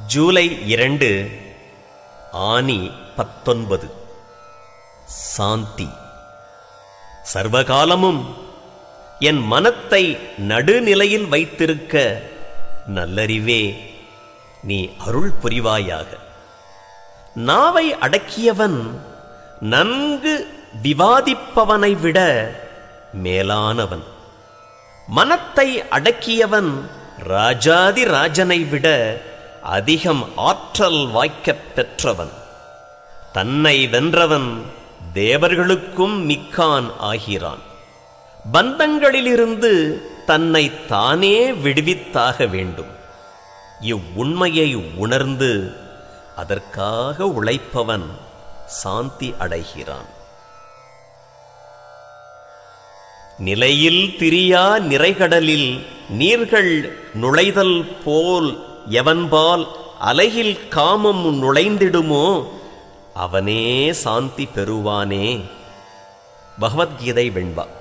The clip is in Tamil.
ஜூலை இரண்டு ஆனி பத்தொன்பது சாந்தி சர்வகாலமும் என் மனத்தை நடுநிலையில் வைத்திருக்க நல்லறிவே நீ அருள் புரிவாயாக நாவை அடக்கியவன் நன்கு விவாதிப்பவனை விட மேலானவன் மனத்தை அடக்கியவன் ராஜாதி ராஜனை விட அதிகம் ஆற்றல் வாய்க்கப் பெற்றவன் தன்னை வென்றவன் தேவர்களுக்கும் மிக்கான் ஆகிறான் பந்தங்களிலிருந்து தன்னை தானே விடுவித்தாக வேண்டும் இவ்வுண்மையை உணர்ந்து அதற்காக உழைப்பவன் சாந்தி அடைகிறான் நிலையில் திரியா நிறைகடலில் நீர்கள் நுழைதல் போல் எவன்பால் அலையில் காமம் நுழைந்திடுமோ அவனே சாந்தி பெறுவானே பகவத்கீதை வெண்பா